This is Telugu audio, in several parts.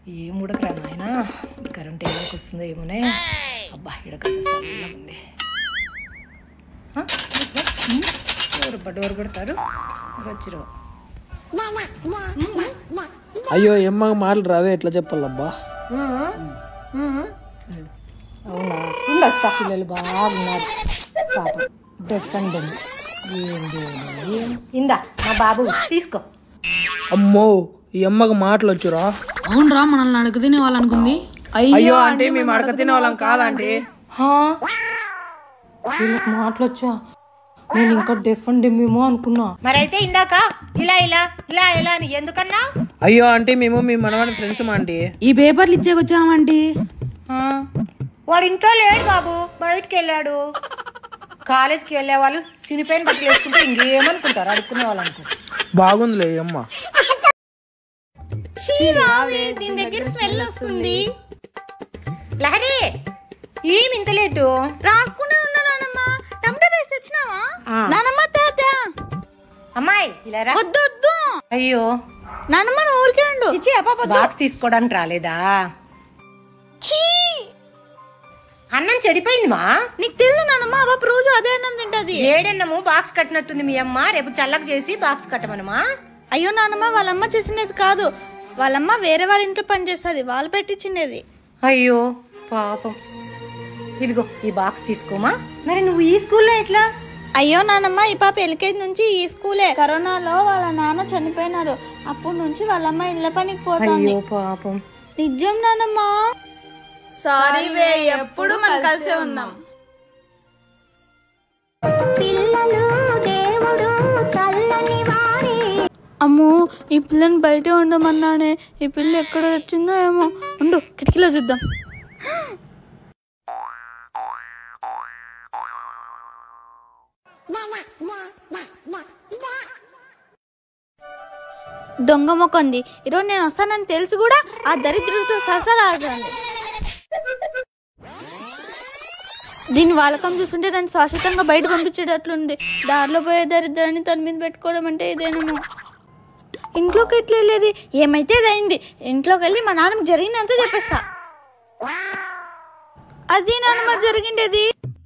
ఏం ఉడకరా నాయన కరెంట్ ఏమైనా వస్తుందో ఏమోనే అబ్బా ఇడకంత చల్లగా ఉంది ఆ, ఉమ్, ఎవరు బడ్డ ఎవరు కొడతారు ఎవరు వచ్చిరు అయ్యో ఎమ్మ మాటలు రావే ఎట్లా చెప్పాలబ్బా అవునా ఉండొస్తా పిల్లలు బాగున్నారు పాపం డెఫ్ అండ్ డెమ్. ఏంది ఏం- ఇందా మా బాబు తీసుకో అమ్మో ఈ అమ్మకి మాటలు వచ్చురా అవునరా మనల్ని అడుగు తినే వాళ్ళు అనుకుంది అయ్యో అంటే మేము అడక తినే వాళ్ళం కాదంటే హా? వీళ్ళకి మాటలొచ్చా నేను ఇంకా డెఫ్ అండ్ డెమ్ ఏమో అనుకున్నా మరైతే ఇందాక ఇలా ఇలా ఇలా ఇలా అని ఎందుకన్నా అయ్యో అంటే మేము మీ మనవాడి ఫ్రెండ్స్ మా ఆంటీ ఈ పేపర్లు ఇచ్చేకొచ్చామండి ఆ, వాడు ఇంట్లో లేడు బాబు బయటికి వెళ్ళాడు కాలేజ్కి వెళ్ళే వాళ్ళు చినిపోయిన బట్టలు వేసుకుంటే ఇంకేమనుకుంటారు అడుక్కునే వాళ్ళు అనుకుంటారు బాగుందిలే ఈ అమ్మ దీని దగ్గర స్మెల్ వస్తుంది లహరి ఏమి ఇంత లేటు రాసుకునే ఉన్నా నానమ్మ టమాటా పేస్ట్ తెచ్చినావా నానమ్మ తాత అమ్మాయి ఇలా రా వద్దు వద్దు అయ్యో నానమ్మ నువ్వు ఊరికే ఉండు చిచి బాక్స్ తీసుకోవడానికి రాలేదా ఛీ! అన్నం చెడిపోయింది మా నీకు తెలుసు నానమ్మ ఆ పాప రోజు అదే అన్నం తింటది ఏడన్నము బాక్స్ కట్టినట్టుంది మీ అమ్మ రేపు చల్లక చేసి బాక్స్ కట్టమనమా అయ్యో నానమ్మ వాళ్ళమ్మ చేసినది కాదు వాళ్ళమ్మ వేరే వాళ్ళ ఇంట్లో పని చేస్తుంది వాళ్ళు పెట్టించినది అయ్యో పాపం ఇదిగో ఈ బాక్స్ తీసుకోమా మరి నువ్వు ఈ స్కూల్లో ఎట్లా అయ్యో నానమ్మ ఈ పాప ఎల్కేజీ నుంచి ఈ స్కూలే కరోనాలో వాళ్ళ నాన్న చనిపోయినారు అప్పటి నుంచి వాళ్ళమ్మ ఇళ్ళ పనికి పోతుంది అయ్యో పాపం నిజం నానమ్మ సారీ వే ఎప్పుడు మనం కలిసే ఉన్నాం అమ్మో ఈ పిల్లని బయటే ఉండమన్నానే ఈ పిల్ల ఎక్కడ వచ్చిందో ఏమో ఉండు కిటికీలో చూద్దాం దొంగ మొక్కంది ఈరోజు నేను వస్తానని తెలిసి కూడా ఆ దరిద్రుడితో ససరాజండి దీని వాలకం చూస్తుంటే నన్ను శాశ్వతంగా బయట పంపించేటట్లుంది దారిలో పోయే దరిద్రాన్ని తన మీద పెట్టుకోవడం అంటే ఇదేనేమో ఇంట్లోకి ఎట్లా వెళ్ళేది ఏమైతే అయింది ఇంట్లోకి వెళ్ళి మా నాన్నకి జరిగినంత చెప్పేస్తా అది నాన్నమ్మ జరిగిండేది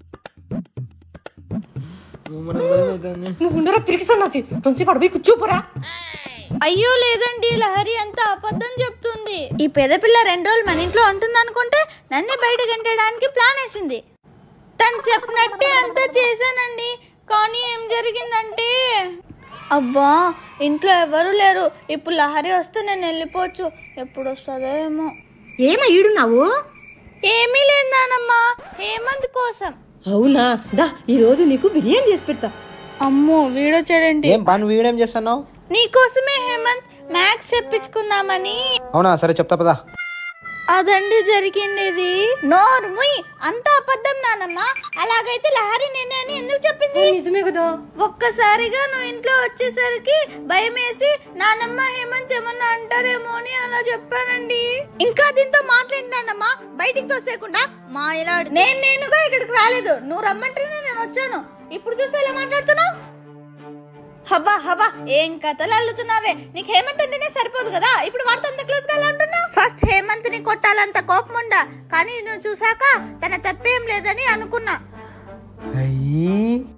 నువ్వు ఉండరా తిరిగి సన్నాసి తుంచి పడిపోయి కూర్చోపోరా అయ్యో లేదండి లహరి అంతా అబద్ధం చెప్తుంది ఈ పెద్ద పిల్ల రెండు రోజులు మన ఇంట్లో ఉంటుంది అనుకుంటే నన్నే బయట గంటడానికి ప్లాన్ వేసింది తను చెప్పినట్టే అంతా చేశానండి కానీ ఏం జరిగిందంటే అబ్బా ఇంట్లో ఎవరు లేరు ఇప్పుడు లహరి వస్తే నేను వెళ్ళిపోవచ్చు ఎప్పుడు వస్తుందో ఏమో ఏమా ఈడున్నావు ఏమీ లేదు నానమ్మా హేమంత్ కోసం అవునా దా ఈ రోజు నీకు బిర్యానీ చేసి పెడతా అమ్మో వీడొచ్చాడండి ఏం పని వీడేం చేస్తున్నావు నీకోసమే హేమంత్ మ్యాథ్స్ చెప్పించుకుందామని అవునా సరే చెప్తా పదా అదండి జరిగిండేది నోర్ముయ్ అంత అబద్ధం నానమ్మ అలాగైతే లహరి నేనే అని ఎందుకు చెప్పింది నిజమే కదా ఒక్కసారిగా నువ్వు ఇంట్లో వచ్చేసరికి భయం వేసి నానమ్మ హేమంత్ ఏమన్నా అంటారేమో అని అలా చెప్పానండి ఇంకా దీంతో మాట్లాడినానమ్మా బయటికి తోసేయకుండా మా ఇలా నేను నేనుగా ఇక్కడికి రాలేదు నువ్వు రమ్మంటేనే నేను వచ్చాను ఇప్పుడు చూస్తే ఎలా మాట్లాడుతున్నావు హబ్బా హబ్బా ఏం కథలు అల్లుతున్నావే నీకు హేమంత్ అంటేనే సరిపోదు కదా ఇప్పుడు వాడితో అంత క్లోజ్ గా ఎలా ఉంటున్నావు ఫస్ట్ హేమంత్ ని కొట్టాలంత కోపం ఉండా కానీ నువ్వు చూసాక తన తప్పేం లేదని అనుకున్నా అయ్యి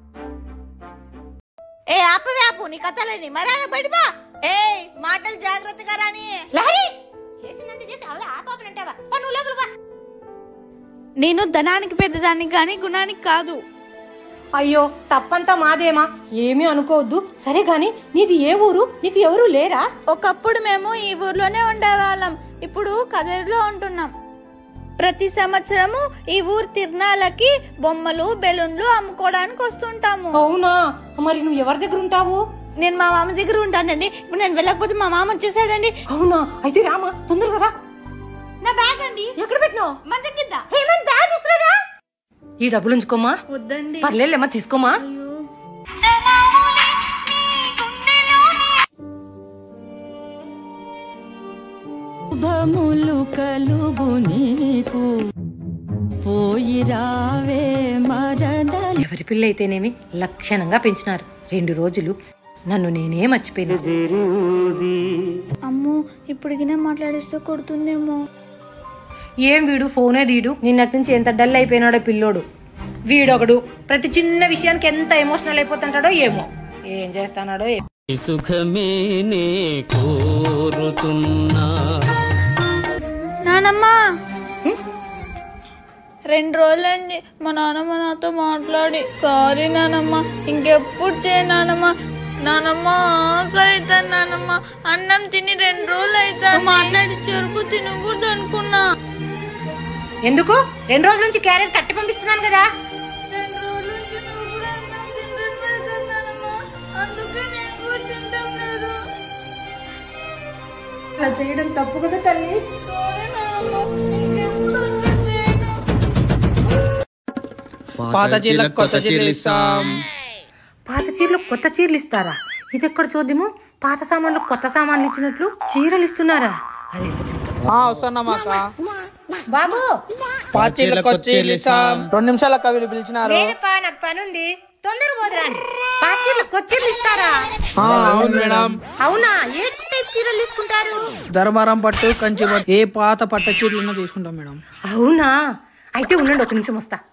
ఏ ఆపవే ఆపు నీ కథలని మర్యాద బయటపా ఏ మాటలు జాగ్రత్తగా రాని లహరి చేసినంత చేసి అవలా ఆ పాపనంటావా పో నువ్వు లోపలికి పో. నేను ధనానికి పెద్దదానికి కానీ గుణానికి కాదు అయ్యో తప్పంతా మాదేమా ఏమీ అనుకోవద్దు సరే గాని నీది ఏ ఊరు నీకు ఎవరు లేరా ఒకప్పుడు మేము ఈ ఊర్లోనే ఉండేవాళ్ళం ఇప్పుడు కదేరులో ఉంటున్నాం ప్రతి సంవత్సరము ఈ ఊరు తిరునాళ్ళకి బొమ్మలు బెలూన్లు అమ్ముకోవడానికి వస్తుంటాము అవునా మరి నువ్వు ఎవరి దగ్గర ఉంటావు నేను మా మామ దగ్గర ఉంటానండి ఇప్పుడు నేను వెళ్ళకపోతే మా మామ వచ్చేసాడండి అవునా అయితే రామా తొందరగా రా నా బ్యాగ్ అండి ఎక్కడ పెట్టినావు మంచం కింద ఏమని బ్యాగ్ తీసుకురా ఈ డబ్బులు ఉంచుకోమా వద్దండి పర్లేలేమ్మా తీసుకోమా శుభములు కలుగు నీకు పోయి రావే మరద ఎవరి పిల్ల అయితేనేమి లక్షణంగా పెంచినారు రెండు రోజులు నన్ను నేనే మర్చిపోయినా అమ్మో ఇప్పటికినే మాట్లాడిస్తే కొడుతుందేమో ఏం వీడు ఫోనే తీడు నిన్నటి నుంచి ఎంత డల్ అయిపోయినాడో పిల్లోడు వీడొకడు ప్రతి చిన్న విషయానికి ఎంత ఎమోషనల్ అయిపోతుంటాడో ఏమో ఏం చేస్తానాడో ఏమో. సుఖమే నే కోరుతున్నా నానమ్మ రెండు రోజులైంది మా నాన్నమ్మ నాతో మాట్లాడి సారీ నానమ్మ ఇంకెప్పుడు చేయ నానమ్మ నానమ్మ ఆకలితాను నానమ్మ అన్నం తిని రెండు రోజులు అవుతా మాట్లాడి చెరుకు తినకూడదు అనుకున్నా ఎందుకు రెండు రోజుల నుంచి క్యారెట్ కట్టి పంపిస్తున్నాను కదా రెండు రోజుల నుంచి నువ్వు కూడా అన్నం తినట్లేదు నానమ్మ అందుకే నేను కూడా తింటాం లేదు అలా చేయడం తప్పు కదా తల్లి సారీ నానమ్మ ఇంకెప్పుడు వచ్చేసేయను పాత చీరలకు కొత్త చీరలు ఇస్తాం పాత చీరలు కొత్త చీరలు ఇస్తారా ఇది ఎక్కడ చూద్దాము పాత సామాన్లు కొత్త సామాన్లు ఇచ్చినట్లు చీరలు ఇస్తున్నారా అది ఎక్కడ చూద్దాం వస్తున్నామాక బాబు పాత చీరలకు కొత్త చీరలు ఇస్తాం రెండు నిమిషాల కవిలు పిలిచినారు లేదప్పా నాకు పని ఉంది తొందర పోదురండి పాత చీరలు కొత్త చీరలు ఇస్తారా ఆ, అవును మేడం అవునా ఏ టైప్ చీరలు తీసుకుంటారు ధర్మారం పట్టు కంచి పట్టు ఏ పాత పట్ట చీరలు తీసుకుంటాం మేడం అవునా అయితే ఉండండి ఒక నిమిషం వస్తా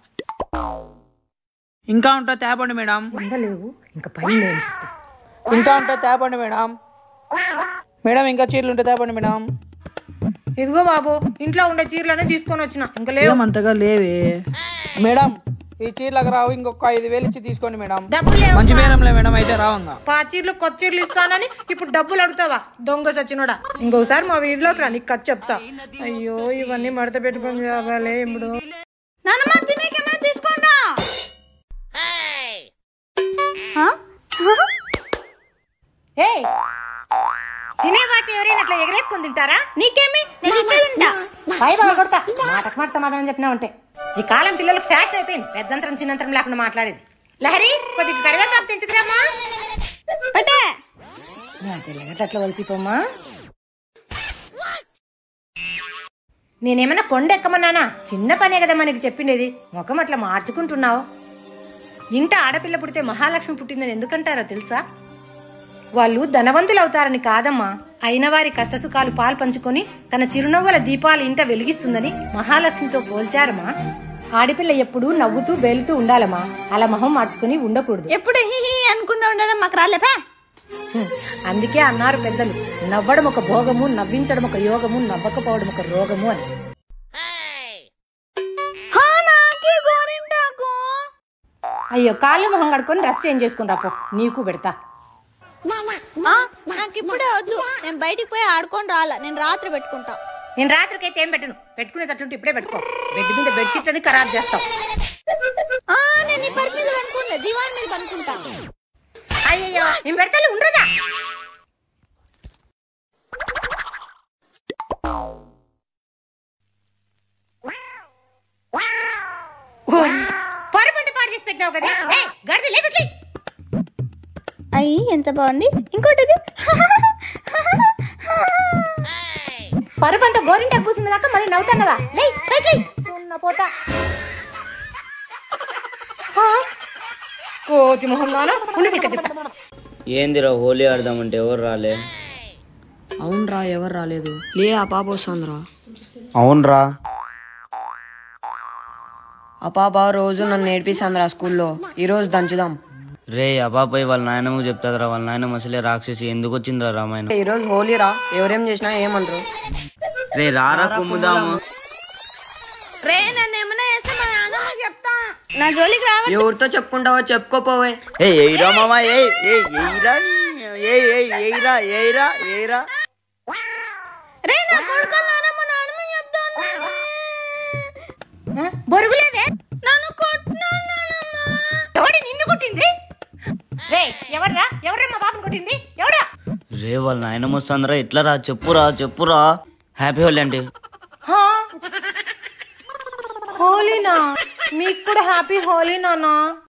ఇంకా ఉంటా తేపండి మేడం ఉండలేవు ఇంకా పని నేను చూస్తా ఇంకా ఉంటా తేపండి మేడం మేడం ఇంకా చీరలు ఉంటే తేపండి మేడం ఇదిగో బాబు ఇంట్లో ఉండే చీరలనే తీసుకొని వచ్చిన ఇంకా లేవు ఏమంతగా లేవే మేడం ఈ చీరలకు రావు ఇంకొక ఐదు వేలు ఇచ్చి తీసుకోండి మేడం డబ్బులు లేవు మంచి బేరంలే మేడం అయితే రావంగా పాత చీరలు కొత్త చీరలు ఇస్తానని ఇప్పుడు డబ్బులు అడుగుతావా దొంగ చచ్చినోడా ఇంకొకసారి మా వీధిలోకి రా నీకు ఖర్చు చెప్తా అయ్యో ఇవన్నీ మడత పెట్టుకొని రావాలే ఇప్పుడు నానమ్మ తినేకేమైనా తీసుకోండా ఆ? ఏ తినే వాటిని ఎవరైనా అట్లా ఎగరేసుకొని తింటారా నీకేమి నేను ఇచ్చే తింటా పై బాగా కొడతా మాటకు మాట సమాధానం చెప్పినా ఉంటే ఈ కాలం పిల్లలకు ఫ్యాషన్ అయిపోయింది పెద్దంతరం చిన్నంతరం లేకుండా మాట్లాడేది లహరి కొద్దిగా కరివేపాకు తెంచుకురామా పట్టే నా పిల్లగట్ల అట్లా వలసిపోమ్మా నేనేమన్నా కొండ ఎక్కమన్నానా చిన్న పనే కదా మనకి చెప్పిండేది ముఖం అట్లా మార్చుకుంటున్నావు ఇంట ఆడపిల్ల పుడితే మహాలక్ష్మి పుట్టిందని ఎందుకంటారో తెలుసా వాళ్ళు ధనవంతులు అవుతారని కాదమ్మా అయిన వారి కష్టసుఖాలు పాలు పంచుకొని తన చిరునవ్వుల దీపాలు ఇంట వెలిగిస్తుందని మహాలక్ష్మితో పోల్చారమ్మా ఆడపిల్ల ఎప్పుడూ నవ్వుతూ బేలుతూ ఉండాలమ్మా అలా మొహం మార్చుకుని ఉండకూడదు ఎప్పుడు హి హి అనుకున్నా ఉండడం మాకు రాలేపా హ్మ్. అందుకే అన్నారు పెద్దలు నవ్వడం ఒక భోగము నవ్వించడం ఒక యోగము నవ్వకపోవడం ఒక రోగము అని హా, నాకే గోరింటాకు అయ్యో కాళ్ళు మొహం కడుకొని డ్రెస్ చేంజ్ చేసుకుని రాపో నీకు పెడతా ఆ, నాకు ఇప్పుడే వద్దు నేను బయటికి పోయి ఆడుకొని రాలా నేను రాత్రి పెట్టుకుంటా నేను రాత్రికైతే ఏం పెట్టను పెట్టుకునేటట్లుంటే ఇప్పుడే పెట్టుకో బెడ్ మీద బెడ్షీట్లని ఖరాబ్ చేస్తావు ఆ, నేను ఈ పరుపు మీద పనుకుంటా దివాన్ మీద పనుకుంటా అయ్యో నేను పెడతాను ఉండదా పరుపంత పాడు చేసి పెట్టినావు కదా ఏయ్, గాడిద లేపెట్లే అయ్యి ఎంత బాగుంది ఇంకోటిది పరుపంత గోరింటా కూసింది కాక మళ్ళీ నవ్వుతానవా లే పైకి ఉన్న పోతా ఆ? కోతి మొహం నాను ఉండి ఇక్కడ చెప్తా ఏందిరా హోలీ ఆడదామంటే ఎవరు రాలే అవునరా ఎవరు రాలేదు లే ఆ పాప వస్తుందిరా అవునరా ఆ పాప రోజు నన్ను నేర్పిస్తుందిరా స్కూల్లో ఈరోజు దంచుదాం రే అబాపై వాళ్ళ నాయనమ్మకు చెప్తాదిరా వాళ్ళ నాయనమ్మ అసలే రాక్షసి ఎందుకు వచ్చిందిరా రామాయణం ఈరోజు హోలీరా ఎవరేం చేసినా ఏమంటారు రే రారా కుమ్ముదాము రే నన్ను ఏమైనా చేస్తే మా నాన్నమ్మ చెప్తా నా జోలికి రావ ఎవరితో చెప్పుకుంటావో చెప్పుకోపోవే ఏ ఎయిరా మామా ఏ ఏ ఎయిరా నీ- ఏ ఏ ఎయిరా ఎయిరా ఎయిరా రే నా కొడుకు నానమ్మ నానమ్మ చెప్తాను ఆ? బొరుగులేవే నన్ను కొట్టినా నానమ్మ ఎవడి నిన్ను కొట్టింది రే ఎవర్రా ఎవర్రా మా బాబుని కొట్టింది ఎవడా రే వాళ్ళ నాయనమ్మ వస్తుందిరా ఎట్లా రా చెప్పురా చెప్పురా హ్యాపీ హోలీ అంటే హా? హోలీనా మీకు కూడా హ్యాపీ హోలీ నానా